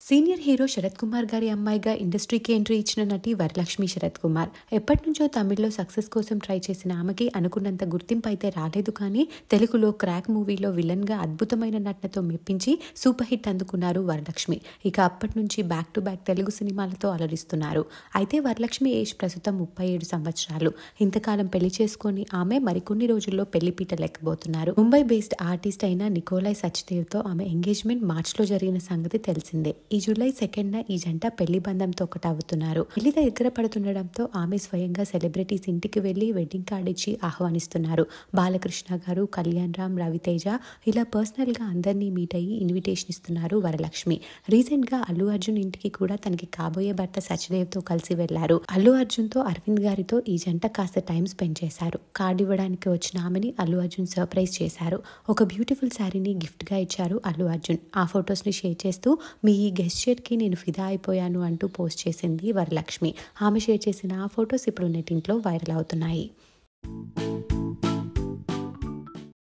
senior hero Sarath Kumar గారి అమ్మాయిగా ఇండస్ట్రీకి ఎంట్రీ ఇచ్చిన నటి వరలక్ష్మి శరత్ కుమార్ ఎప్పటి నుంచో తమిళ్లో సక్సెస్ కోసం ట్రై చేసిన ఆమెకి అనుకున్నంత గుర్తింపు అయితే రాలేదు కానీ తెలుగులో క్రాక్ మూవీలో విలన్ గా అద్భుతమైన నటనతో మెప్పించి సూపర్ హిట్ అందుకున్నారు వరలక్ష్మి ఇక అప్పటి నుంచి బ్యాక్ టు బ్యాక్ తెలుగు సినిమాలతో అలరిస్తున్నారు అయితే వరలక్ష్మి ఏజ్ ప్రస్తుతం ముప్పై ఏడు సంవత్సరాలు ఇంతకాలం పెళ్లి చేసుకొని ఆమె మరికొన్ని రోజుల్లో పెళ్లిపీట లెక్కబోతున్నారు ముంబై బేస్డ్ ఆర్టిస్ట్ అయిన నికోలాయ్ సచ్దేవ్తో ఆమె ఎంగేజ్మెంట్ మార్చ్లో జరిగిన సంగతి తెలిసిందే ఈ జూలై సెకండ్ ఈ జంట పెళ్లి బంధంతో ఒకటవుతున్నారు పెళ్లి దగ్గర పడుతుండడంతో ఆమె స్వయంగా సెలబ్రిటీస్ ఇంటికి వెళ్లి వెడ్డింగ్ కార్డ్ ఇచ్చి ఆహ్వానిస్తున్నారు బాలకృష్ణ గారు కళ్యాణ్ రామ్ రవితేజ ఇలా పర్సనల్ గా అందరినీ మీట్ అయ్యి ఇన్విటేషన్ ఇస్తున్నారు వరలక్ష్మి రీసెంట్ గా అల్లు అర్జున్ ఇంటికి కూడా తనకి కాబోయే భర్త సచదేవ్ తో కలిసి వెళ్లారు అల్లు అర్జున్ తో అరవింద్ గారితో ఈ జంట కాస్త టైం స్పెండ్ చేశారు కార్డు ఇవ్వడానికి వచ్చిన ఆమెని అల్లు అర్జున్ సర్ప్రైజ్ చేశారు ఒక బ్యూటిఫుల్ శారీని గిఫ్ట్ గా ఇచ్చారు అల్లు అర్జున్ ఆ ఫొటోస్ ని షేర్ చేస్తూ మీ ఈ గెస్చర్ కి నేను ఫిదా అయిపోయాను అంటూ పోస్ట్ చేసింది వరలక్ష్మి ఆమె షేర్ చేసిన ఆ ఫొటోస్ ఇప్పుడు నెట్టింట్లో వైరల్ అవుతున్నాయి